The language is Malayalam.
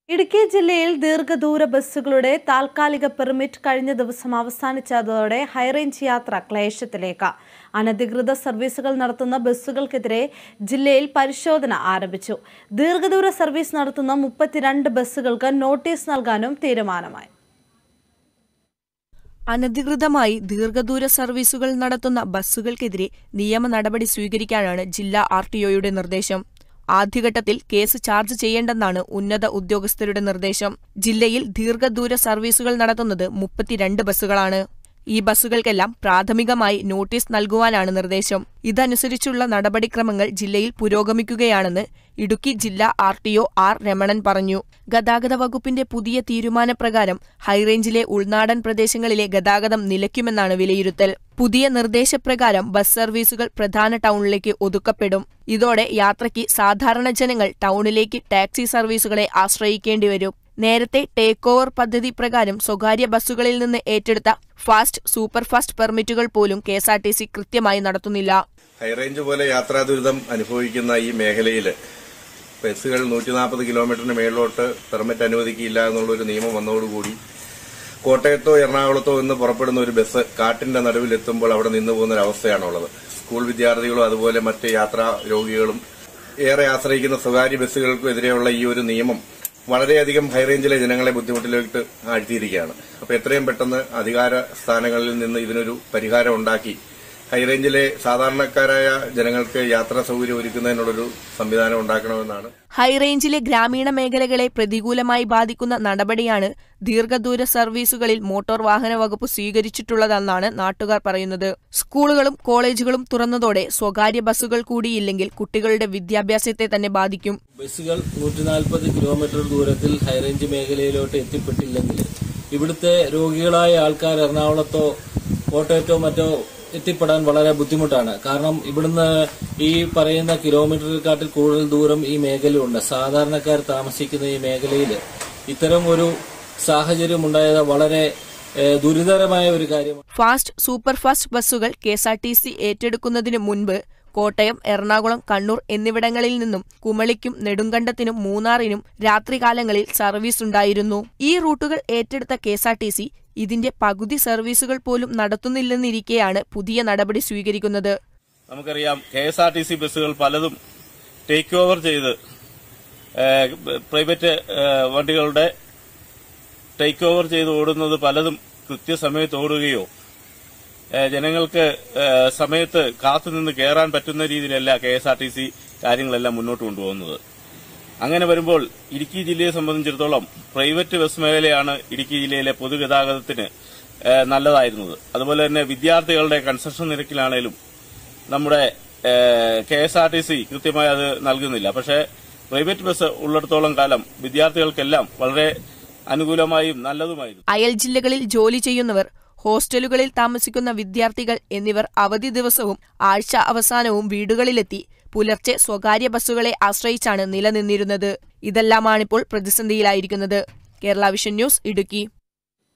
ഇടുക്കി ജില്ലയിൽ ദീർഘദൂര ബസ്സുകളുടെ താൽക്കാലിക പെർമിറ്റ് കഴിഞ്ഞ ദിവസം അവസാനിച്ചതോടെ ഹൈറേഞ്ച് യാത്ര ക്ലേശത്തിലേക്ക് അനധികൃത സർവീസുകൾ നടത്തുന്ന ബസ്സുകൾക്കെതിരെ ജില്ലയിൽ പരിശോധന ആരംഭിച്ചു ദീർഘദൂര സർവീസ് നടത്തുന്ന മുപ്പത്തിരണ്ട് ബസ്സുകൾക്ക് നോട്ടീസ് നൽകാനും തീരുമാനമായി അനധികൃതമായി ദീർഘദൂര സർവീസുകൾ നടത്തുന്ന ബസ്സുകൾക്കെതിരെ നിയമ നടപടി സ്വീകരിക്കാനാണ് ജില്ലാ ആർ ടിഒയുടെ നിർദ്ദേശം ആദ്യഘട്ടത്തിൽ കേസ് ചാർജ് ചെയ്യേണ്ടെന്നാണ് ഉന്നത ഉദ്യോഗസ്ഥരുടെ നിർദ്ദേശം ജില്ലയിൽ ദീർഘദൂര സർവീസുകൾ നടത്തുന്നത് മുപ്പത്തിരണ്ട് ബസ്സുകളാണ് ഈ ബസ്സുകൾക്കെല്ലാം പ്രാഥമികമായി നോട്ടീസ് നൽകുവാനാണ് നിർദ്ദേശം ഇതനുസരിച്ചുള്ള നടപടിക്രമങ്ങൾ ജില്ലയിൽ പുരോഗമിക്കുകയാണെന്ന് ഇടുക്കി ജില്ലാ R T O R Ramanan പറഞ്ഞു ഗതാഗത വകുപ്പിന്റെ പുതിയ തീരുമാനപ്രകാരം ഹൈറേഞ്ചിലെ ഉൾനാടൻ പ്രദേശങ്ങളിലെ ഗതാഗതം നിലയ്ക്കുമെന്നാണ് വിലയിരുത്തൽ പുതിയ നിർദ്ദേശപ്രകാരം ബസ് സർവീസുകൾ പ്രധാന ടൗണിലേക്ക് ഒതുക്കപ്പെടും ഇതോടെ യാത്രയ്ക്ക് സാധാരണ ജനങ്ങൾ ടൗണിലേക്ക് ടാക്സി സർവീസുകളെ ആശ്രയിക്കേണ്ടി വരും നേരത്തെ ടേക്ക് ഓവർ പദ്ധതി പ്രകാരം സ്വകാര്യ ബസ്സുകളിൽ നിന്ന് ഏറ്റെടുത്ത ഫാസ്റ്റ് സൂപ്പർഫാസ്റ്റ് പെർമിറ്റുകൾ പോലും K S R T C കൃത്യമായി നടത്തുന്നില്ല ഹൈറേഞ്ച് പോലെ യാത്രാ ദുരിതം അനുഭവിക്കുന്ന ഈ മേഖലയിൽ ബസ്സുകൾ നൂറ്റി നാൽപ്പത് കിലോമീറ്ററിന് മേളിലോട്ട് പെർമിറ്റ് അനുവദിക്കില്ല എന്നുള്ളൊരു നിയമം വന്നതോടുകൂടി കോട്ടയത്തോ എറണാകുളത്തോ നിന്ന് പുറപ്പെടുന്ന ഒരു ബസ് കാട്ടിന്റെ നടുവിലെത്തുമ്പോൾ അവിടെ നിന്ന് പോകുന്ന ഒരു അവസ്ഥയാണുള്ളത് സ്കൂൾ വിദ്യാർത്ഥികളും അതുപോലെ മറ്റ് യാത്രാ രോഗികളും ഏറെ ആശ്രയിക്കുന്ന സ്വകാര്യ ബസ്സുകൾക്കെതിരെയുള്ള ഈ ഒരു നിയമം വളരെയധികം ഹൈറേഞ്ചിലെ ജനങ്ങളെ ബുദ്ധിമുട്ടിലേക്ക് ആഴ്ത്തിയിരിക്കുകയാണ് അപ്പോൾ എത്രയും പെട്ടെന്ന് അധികാര സ്ഥാനങ്ങളിൽ നിന്ന് ഇതിനൊരു പരിഹാരം ഉണ്ടാക്കി ഹൈറേഞ്ചിലെ സാധാരണക്കാരായ ജനങ്ങൾക്ക് യാത്രാ സൗകര്യം ഒരുക്കുന്നതിനുള്ളൊരു സംവിധാനം ഉണ്ടാക്കണമെന്നാണ് ഹൈറേഞ്ചിലെ ഗ്രാമീണ മേഖലകളെ പ്രതികൂലമായി ബാധിക്കുന്ന നടപടിയാണ് ദീർഘദൂര സർവീസുകളിൽ മോട്ടോർ വാഹന വകുപ്പ് സ്വീകരിച്ചിട്ടുള്ളതെന്നാണ് നാട്ടുകാർ പറയുന്നത് സ്കൂളുകളും കോളേജുകളും തുറന്നതോടെ സ്വകാര്യ ബസ്സുകൾ കൂടിയില്ലെങ്കിൽ കുട്ടികളുടെ വിദ്യാഭ്യാസത്തെ തന്നെ ബാധിക്കും ബസ്സുകൾ നൂറ്റി നാൽപ്പത് കിലോമീറ്റർ ദൂരത്തിൽ ഹൈറേഞ്ച് മേഖലയിലോട്ട് എത്തിപ്പെട്ടില്ലെങ്കിൽ ഇവിടുത്തെ രോഗികളായ ആൾക്കാർ എറണാകുളത്തോ കോട്ടയത്തോ മറ്റോ എത്തിപ്പെടാൻ വളരെ ബുദ്ധിമുട്ടാണ് കാരണം ഇവിടുന്ന് ഈ പറയുന്ന കിലോമീറ്ററിനെക്കാട്ടിൽ കൂടുതൽ ദൂരം ഈ മേഖലയുണ്ട് സാധാരണക്കാർ താമസിക്കുന്ന ഈ മേഖലയിൽ ഇത്തരം ഒരു സാഹചര്യം ഉണ്ടായത് വളരെ ഏഹ്, ദുരിതരമായ ഒരു കാര്യമാണ് ഫാസ്റ്റ് സൂപ്പർഫാസ്റ്റ് ബസ്സുകൾ K S R T C ഏറ്റെടുക്കുന്നതിന് മുൻപ് കോട്ടയം എറണാകുളം കണ്ണൂർ എന്നിവിടങ്ങളിൽ നിന്നും കുമളിക്കും നെടുങ്കണ്ടത്തിനും മൂന്നാറിനും രാത്രികാലങ്ങളിൽ സർവീസ് ഉണ്ടായിരുന്നു ഈ റൂട്ടുകൾ ഏറ്റെടുത്ത K S R T C ഇതിന്റെ പകുതി സർവീസുകൾ പോലും നടത്തുന്നില്ലെന്നിരിക്കെയാണ് പുതിയ നടപടി സ്വീകരിക്കുന്നത് നമുക്കറിയാം K S R T C ബസ്സുകൾ പലതും ടേക്ക് ഓവർ ചെയ്ത് ഏഹ്, പ്രൈവറ്റ് ഏഹ്, വണ്ടികളുടെ ടേക്ക് ഓവർ ചെയ്ത് ഓടുന്നത് പലതും കൃത്യസമയത്ത് ഓടുകയോ ഏഹ്, ജനങ്ങൾക്ക് ഏഹ്, സമയത്ത് കാത്തുനിന്ന് കയറാൻ പറ്റുന്ന രീതിയിലല്ല K S R T C കാര്യങ്ങളെല്ലാം മുന്നോട്ട് കൊണ്ടുപോകുന്നത് അങ്ങനെ വരുമ്പോൾ ഇടുക്കി ജില്ലയെ സംബന്ധിച്ചിടത്തോളം പ്രൈവറ്റ് ബസ് മേഖലയാണ് ഇടുക്കി ജില്ലയിലെ പൊതുഗതാഗതത്തിന് ഏഹ്, നല്ലതായിരുന്നത് അതുപോലെ തന്നെ വിദ്യാർത്ഥികളുടെ കൺസെഷൻ നിരക്കിലാണേലും നമ്മുടെ K S R T C കൃത്യമായി അത് നൽകുന്നില്ല പക്ഷേ പ്രൈവറ്റ് ബസ് ഉള്ളിടത്തോളം കാലം വിദ്യാർത്ഥികൾക്കെല്ലാം വളരെ അനുകൂലമായും നല്ലതുമായിരുന്നു അയൽ ജില്ലകളിൽ ജോലി ചെയ്യുന്നവർ ഹോസ്റ്റലുകളിൽ താമസിക്കുന്ന വിദ്യാർത്ഥികൾ എന്നിവർ അവധി ദിവസവും ആഴ്ച അവസാനവും വീടുകളിലെത്തി പുലർച്ചെ സ്വകാര്യ ബസ്സുകളെ ആശ്രയിച്ചാണ് നിലനിന്നിരുന്നത് ഇതെല്ലാമാണിപ്പോൾ പ്രതിസന്ധിയിലായിരിക്കുന്നത് കേരള വിഷൻ ന്യൂസ് ഇടുക്കി